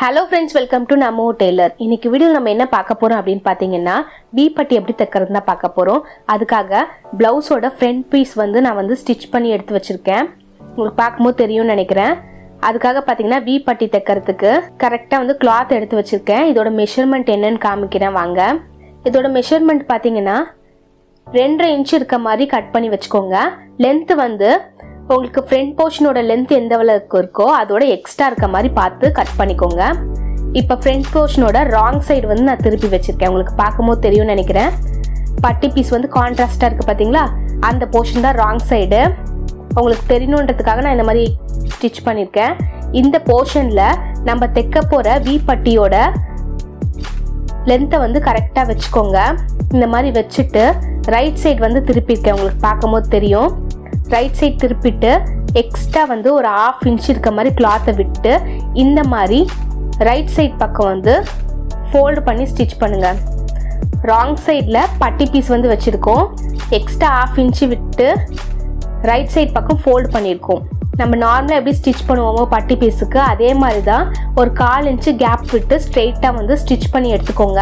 hello friends welcome to நம்ம tailor இன்னைக்கு video நம்ம என்ன பார்க்க போறோம் அப்படின்னு பார்த்தீங்கன்னா பீ பட்டி எப்படி தைக்கிறது தான் பார்க்க போறோம் அதுக்காக பிளவுஸோட ஃப்ரண்ட் பீஸ் வந்து நான் வந்து ஸ்டிச் பண்ணி எடுத்து வச்சிருக்கேன் உங்களுக்கு பார்க்கும்போது தெரியும்னு நினைக்கிறேன் அதுக்காக பார்த்தீங்கன்னா வி பட்டி தைக்கிறதுக்கு கரெக்டாக வந்து கிளாத் எடுத்து வச்சிருக்கேன் இதோட மெஷர்மெண்ட் என்னன்னு காமிக்கிறேன் வாங்க இதோட மெஷர்மெண்ட் பார்த்தீங்கன்னா ரெண்டரை இன்ச் இருக்க மாதிரி கட் பண்ணி வச்சுக்கோங்க லென்த் வந்து உங்களுக்கு ஃப்ரண்ட் போர்ஷனோட லென்த் எந்த அளவுக்கு இருக்கோ அதோட எக்ஸ்ட்ரா இருக்க மாதிரி பார்த்து கட் பண்ணிக்கோங்க இப்போ ஃப்ரண்ட் போர்ஷனோட ராங் சைடு வந்து நான் திருப்பி வச்சிருக்கேன் உங்களுக்கு பார்க்கும்போது தெரியும்னு நினைக்கிறேன் பட்டி பீஸ் வந்து கான்ட்ராஸ்டாக இருக்குது பார்த்தீங்களா அந்த போர்ஷன் தான் ராங் சைடு உங்களுக்கு தெரியணுன்றதுக்காக நான் இந்த மாதிரி ஸ்டிச் பண்ணியிருக்கேன் இந்த போர்ஷனில் நம்ம தைக்க போகிற வி பட்டியோட லென்த்தை வந்து கரெக்டாக வச்சுக்கோங்க இந்த மாதிரி வச்சுட்டு ரைட் சைடு வந்து திருப்பியிருக்கேன் உங்களுக்கு பார்க்கும்போது தெரியும் ரைட் சைடு திருப்பிட்டு எக்ஸ்ட்ரா வந்து ஒரு ஆஃப் இன்ச் இருக்க மாதிரி கிளாத்தை விட்டு இந்த மாதிரி ரைட் சைடு பக்கம் வந்து ஃபோல்டு பண்ணி ஸ்டிச் பண்ணுங்க ராங் சைடில் பட்டி பீஸ் வந்து வச்சுருக்கோம் எக்ஸ்ட்ரா ஆஃப் இன்ச்சு விட்டு ரைட் சைடு பக்கம் ஃபோல்டு பண்ணியிருக்கோம் நம்ம நார்மலாக எப்படி ஸ்டிச் பண்ணுவோமோ பட்டி பீஸுக்கு அதே மாதிரி தான் ஒரு கால் இன்ச்சு கேப் விட்டு ஸ்ட்ரெயிட்டாக வந்து ஸ்டிச் பண்ணி எடுத்துக்கோங்க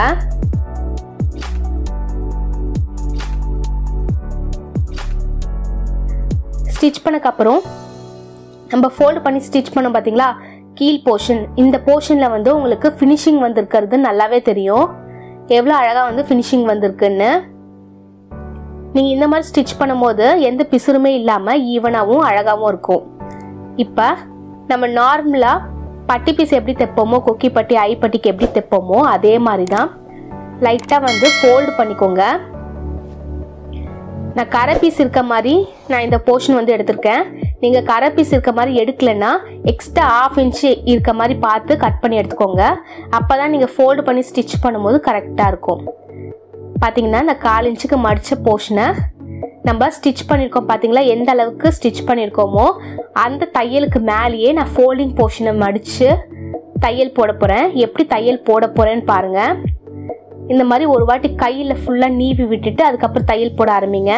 ஸ்டிச் பண்ணக்கப்புறம் நம்ம ஃபோல்டு பண்ணி ஸ்டிச் பண்ணோம் பார்த்தீங்களா கீழ் போர்ஷன் இந்த போர்ஷனில் வந்து உங்களுக்கு ஃபினிஷிங் வந்திருக்கிறது நல்லாவே தெரியும் எவ்வளோ அழகாக வந்து ஃபினிஷிங் வந்திருக்குன்னு நீங்கள் இந்த மாதிரி ஸ்டிச் பண்ணும்போது எந்த பிசுறுமே இல்லாமல் ஈவனாகவும் அழகாகவும் இருக்கும் இப்போ நம்ம நார்மலாக பட்டி பீஸ் எப்படி தைப்போமோ கொக்கி பட்டி ஐ பட்டிக்கு எப்படி தைப்போமோ அதே மாதிரி தான் லைட்டாக வந்து ஃபோல்டு பண்ணிக்கோங்க நான் கரை பீஸ் இருக்க மாதிரி நான் இந்த போர்ஷன் வந்து எடுத்திருக்கேன் நீங்கள் கரை பீஸ் இருக்க மாதிரி எடுக்கலைன்னா எக்ஸ்ட்ரா ஆஃப் இன்ச்சு இருக்க மாதிரி பார்த்து கட் பண்ணி எடுத்துக்கோங்க அப்போ தான் நீங்கள் ஃபோல்டு பண்ணி ஸ்டிச் பண்ணும்போது கரெக்டாக இருக்கும் பார்த்தீங்கன்னா இந்த கால் இன்ச்சுக்கு மடித்த போர்ஷனை நம்ம ஸ்டிச் பண்ணியிருக்கோம் பார்த்தீங்களா எந்த அளவுக்கு ஸ்டிச் பண்ணியிருக்கோமோ அந்த தையலுக்கு மேலேயே நான் ஃபோல்டிங் போர்ஷனை மடித்து தையல் போட போகிறேன் எப்படி தையல் போட போகிறேன்னு பாருங்கள் இந்த மாதிரி ஒரு வாட்டி கையில் ஃபுல்லாக நீவி விட்டுட்டு அதுக்கப்புறம் தையல் போட ஆரம்பிங்க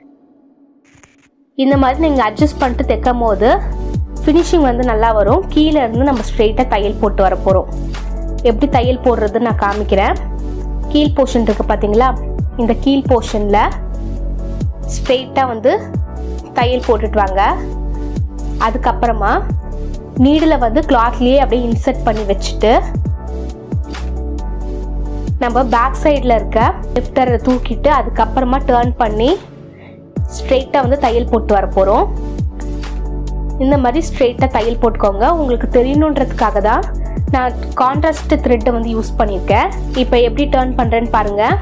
இந்த மாதிரி நீங்கள் அட்ஜஸ்ட் பண்ணிட்டு தைக்கும் போது ஃபினிஷிங் வந்து நல்லா வரும் கீழே இருந்து நம்ம ஸ்ட்ரெயிட்டாக தையல் போட்டு வர போகிறோம் எப்படி தையல் போடுறது நான் காமிக்கிறேன் கீழ் போர்ஷன் இருக்குது பார்த்தீங்களா இந்த கீழ் போர்ஷனில் ஸ்ட்ரெயிட்டாக வந்து தையல் போட்டுட்டு வாங்க அதுக்கப்புறமா நீடில் வந்து கிளாத்லேயே அப்படியே இன்சர்ட் பண்ணி வச்சுட்டு நம்ம பேக் சைடில் இருக்க லிஃப்டரை தூக்கிட்டு அதுக்கப்புறமா டேர்ன் பண்ணி ஸ்ட்ரெயிட்டாக வந்து தையல் போட்டு வர போகிறோம் இந்த மாதிரி ஸ்ட்ரெயிட்டாக தையல் போட்டுக்கோங்க உங்களுக்கு தெரியணுன்றதுக்காக தான் நான் கான்ட்ராஸ்ட் த்ரெட்டை வந்து யூஸ் பண்ணியிருக்கேன் இப்போ எப்படி டேர்ன் பண்ணுறேன்னு பாருங்கள்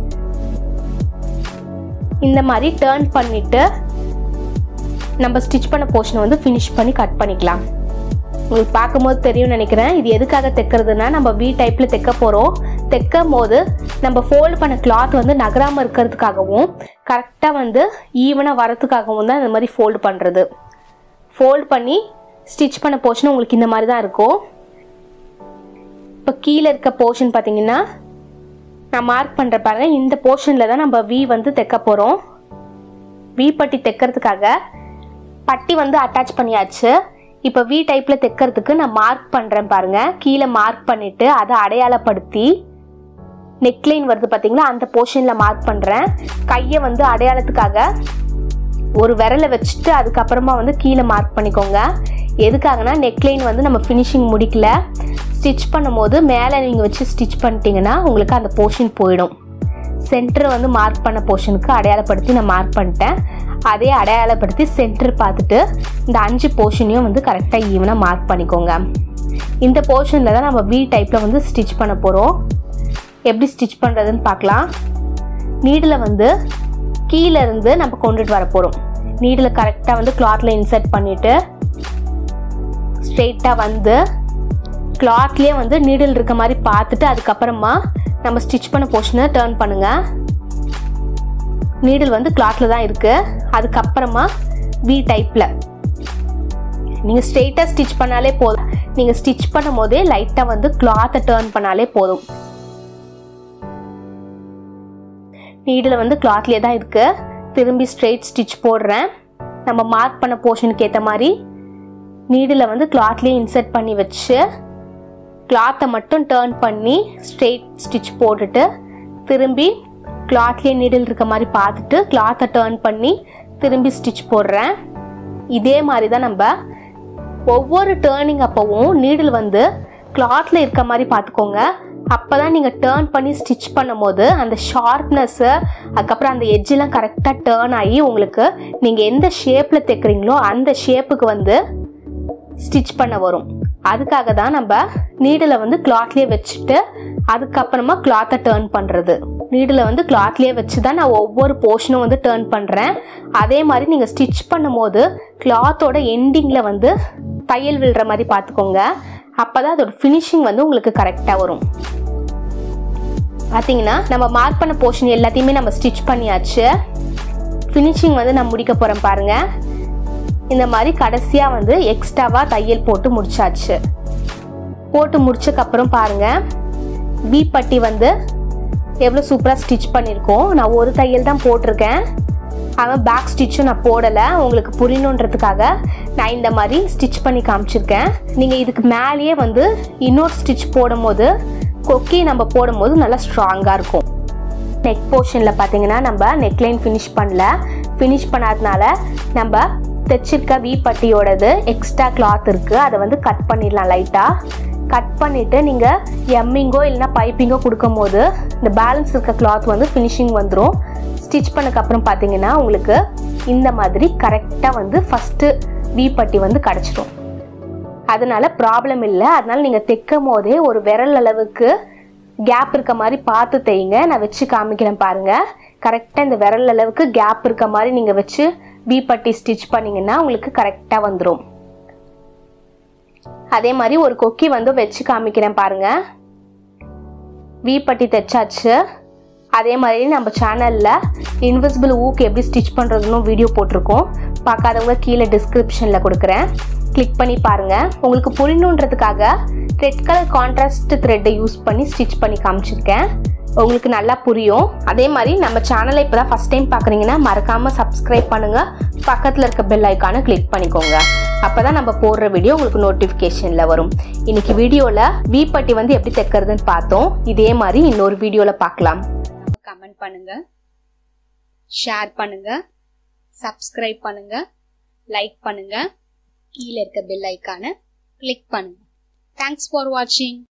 இந்த மாதிரி டேர்ன் பண்ணிவிட்டு நம்ம ஸ்டிச் பண்ண போர்ஷனை வந்து ஃபினிஷ் பண்ணி கட் பண்ணிக்கலாம் உங்களுக்கு பார்க்கும்போது தெரியும்னு நினைக்கிறேன் இது எதுக்காக தைக்கிறதுனா நம்ம வி டைப்பில் தைக்க போகிறோம் தைக்கும் போது நம்ம ஃபோல்டு பண்ண கிளாத் வந்து நகராமல் இருக்கிறதுக்காகவும் கரெக்டாக வந்து ஈவனாக வரதுக்காகவும் தான் இந்த மாதிரி ஃபோல்டு பண்ணுறது ஃபோல்டு பண்ணி ஸ்டிச் பண்ண போர்ஷன் உங்களுக்கு இந்த மாதிரி தான் இருக்கும் இப்போ கீழே இருக்க போர்ஷன் பார்த்தீங்கன்னா நான் மார்க் பண்ணுற பாருங்க இந்த போர்ஷனில் தான் நம்ம வி வந்து தைக்க போகிறோம் வி பட்டி தைக்கிறதுக்காக பட்டி வந்து அட்டாச் பண்ணியாச்சு இப்போ வி டைப்பில் தைக்கிறதுக்கு நான் மார்க் பண்ணுறேன் பாருங்கள் கீழே மார்க் பண்ணிவிட்டு அதை அடையாளப்படுத்தி நெக்லைன் வருது பார்த்தீங்களா அந்த போர்ஷனில் மார்க் பண்ணுறேன் கையை வந்து அடையாளத்துக்காக ஒரு விரலை வச்சுட்டு அதுக்கப்புறமா வந்து கீழே மார்க் பண்ணிக்கோங்க எதுக்காகனா நெக்லைன் வந்து நம்ம ஃபினிஷிங் முடிக்கல ஸ்டிச் பண்ணும்போது மேலே நீங்கள் வச்சு ஸ்டிச் பண்ணிட்டீங்கன்னா உங்களுக்கு அந்த போர்ஷன் போயிடும் சென்டர் வந்து மார்க் பண்ண போர்ஷனுக்கு அடையாளப்படுத்தி நான் மார்க் பண்ணிட்டேன் அதே அடையாளப்படுத்தி சென்டர் பார்த்துட்டு இந்த அஞ்சு போர்ஷனையும் வந்து கரெக்டாக ஈவனாக மார்க் பண்ணிக்கோங்க இந்த போர்ஷனில் தான் நம்ம வி டைப்பில் வந்து ஸ்டிச் பண்ண போகிறோம் எப்படி ஸ்டிச் பண்ணுறதுன்னு பார்க்கலாம் நீடில் வந்து கீழே இருந்து நம்ம கொண்டுட்டு வர போகிறோம் நீடில் கரெக்டாக வந்து கிளாத்தில் இன்சர்ட் பண்ணிவிட்டு ஸ்ட்ரெயிட்டாக வந்து கிளாத்லேயே வந்து நீடில் இருக்க மாதிரி பார்த்துட்டு அதுக்கப்புறமா நம்ம ஸ்டிச் பண்ண போர்ஷனை டேர்ன் பண்ணுங்கள் நீடில் வந்து கிளாத்தில் தான் இருக்குது அதுக்கப்புறமா வி டைப்பில் நீங்கள் ஸ்ட்ரெயிட்டாக ஸ்டிச் பண்ணாலே போதும் நீங்கள் ஸ்டிச் பண்ணும் போதே லைட்டாக வந்து கிளாத்தை டேர்ன் பண்ணாலே போதும் நீடில் வந்து கிளாத்லேயே தான் இருக்குது திரும்பி ஸ்ட்ரெயிட் ஸ்டிச் போடுறேன் நம்ம மார்க் பண்ண போர்ஷனுக்கு ஏற்ற மாதிரி நீடில் வந்து கிளாத்லேயே இன்சர்ட் பண்ணி வச்சு கிளாத்தை மட்டும் டேர்ன் பண்ணி ஸ்ட்ரெயிட் ஸ்டிச் போட்டுட்டு திரும்பி கிளாத்லேயே நீடில் இருக்க மாதிரி பார்த்துட்டு கிளாத்தை டேர்ன் பண்ணி திரும்பி ஸ்டிச் போடுறேன் இதே மாதிரி தான் நம்ம ஒவ்வொரு டேர்னிங் அப்போவும் நீடில் வந்து கிளாத்தில் இருக்க மாதிரி பார்த்துக்கோங்க அப்போ தான் நீங்கள் டேர்ன் பண்ணி ஸ்டிச் பண்ணும்போது அந்த ஷார்ப்னஸ்ஸு அதுக்கப்புறம் அந்த எட்ஜெலாம் கரெக்டாக டேர்ன் ஆகி உங்களுக்கு நீங்கள் எந்த ஷேப்பில் தைக்கிறீங்களோ அந்த ஷேப்புக்கு வந்து ஸ்டிச் பண்ண வரும் அதுக்காக தான் நம்ம நீடில் வந்து கிளாத்லேயே வச்சுட்டு அதுக்கப்புறமா கிளாத்தை டேர்ன் பண்ணுறது நீடில் வந்து கிளாத்லேயே வச்சு தான் நான் ஒவ்வொரு போர்ஷனும் வந்து டேர்ன் பண்ணுறேன் அதே மாதிரி நீங்கள் ஸ்டிச் பண்ணும்போது கிளாத்தோட எண்டிங்கில் வந்து தையல் விழுற மாதிரி பார்த்துக்கோங்க அப்போ தான் அதோட ஃபினிஷிங் வந்து உங்களுக்கு கரெக்டாக வரும் பார்த்தீங்கன்னா நம்ம மார்க் பண்ண போர்ஷன் எல்லாத்தையுமே நம்ம ஸ்டிச் பண்ணியாச்சு ஃபினிஷிங் வந்து நான் முடிக்க போகிறேன் பாருங்கள் இந்த மாதிரி கடைசியாக வந்து எக்ஸ்ட்ராவாக தையல் போட்டு முடிச்சாச்சு போட்டு முடிச்சக்கப்புறம் பாருங்கள் வி பட்டி வந்து எவ்வளோ சூப்பராக ஸ்டிச் பண்ணியிருக்கோம் நான் ஒரு தையல் தான் போட்டிருக்கேன் ஆனால் பேக் ஸ்டிச்சும் நான் போடலை உங்களுக்கு புரியணுன்றதுக்காக நான் இந்த மாதிரி ஸ்டிச் பண்ணி காமிச்சிருக்கேன் நீங்கள் இதுக்கு மேலேயே வந்து இன்னொரு ஸ்டிச் போடும்போது கொக்கி நம்ம போடும்போது நல்லா ஸ்ட்ராங்காக இருக்கும் நெக் போர்ஷனில் பார்த்தீங்கன்னா நம்ம நெக்லைன் ஃபினிஷ் பண்ணல ஃபினிஷ் பண்ணாதனால நம்ம தைச்சிருக்க வி பட்டியோடது எக்ஸ்ட்ரா கிளாத் இருக்குது அதை வந்து கட் பண்ணிடலாம் லைட்டாக கட் பண்ணிவிட்டு நீங்கள் எம்மிங்கோ இல்லைனா பைப்பிங்கோ கொடுக்கும்போது இந்த பேலன்ஸ் இருக்க கிளாத் வந்து ஃபினிஷிங் வந்துடும் ஸ்டிச் பண்ணக்கப்புறம் பார்த்தீங்கன்னா உங்களுக்கு இந்த மாதிரி கரெக்டாக வந்து ஃபஸ்ட்டு வி பட்டி வந்து கிடச்சிடும் அதனால ப்ராப்ளம் இல்லை அதனால நீங்கள் தைக்கும் போதே ஒரு விரல் அளவுக்கு கேப் இருக்க மாதிரி பார்த்து தைங்க நான் வச்சு காமிக்கிறேன் பாருங்க கரெக்டாக இந்த விரல் அளவுக்கு கேப் இருக்க மாதிரி நீங்கள் வச்சு வி பட்டி ஸ்டிச் பண்ணீங்கன்னா உங்களுக்கு கரெக்டாக வந்துடும் அதே மாதிரி ஒரு கொக்கி வந்து வச்சு காமிக்கிறேன் பாருங்க வி பட்டி தைச்சாச்சு அதே மாதிரி நம்ம சேனலில் இன்விசிபிள் ஊக்கு எப்படி ஸ்டிச் பண்ணுறதுன்னு வீடியோ போட்டிருக்கோம் பார்க்காதவங்க கீழே டிஸ்கிரிப்ஷனில் கொடுக்குறேன் கிளிக் பண்ணி பாருங்கள் உங்களுக்கு புரியணுன்றதுக்காக ரெட் கலர் கான்ட்ராஸ்ட் த்ரெட்டை யூஸ் பண்ணி ஸ்டிச் பண்ணி காமிச்சிருக்கேன் உங்களுக்கு நல்லா புரியும் அதே மாதிரி நம்ம சேனலை இப்போ தான் ஃபஸ்ட் டைம் பார்க்குறீங்கன்னா மறக்காமல் சப்ஸ்கிரைப் பண்ணுங்கள் பக்கத்தில் இருக்க பெல் ஐக்கானை கிளிக் பண்ணிக்கோங்க அப்போ தான் நம்ம போடுற வீடியோ உங்களுக்கு நோட்டிஃபிகேஷனில் வரும் இன்னைக்கு வீடியோவில் வி பட்டி வந்து எப்படி தைக்கிறதுன்னு பார்த்தோம் இதே மாதிரி இன்னொரு வீடியோவில் பார்க்கலாம் கமெண்ட் பண்ணுங்க ஷேர் பண்ணுங்க சப்ஸ்கிரைப் பண்ணுங்க லைக் பண்ணுங்க கீழே இருக்க பெல் ஐக்கானை கிளிக் பண்ணுங்க தேங்க்ஸ் ஃபார் வாட்சிங்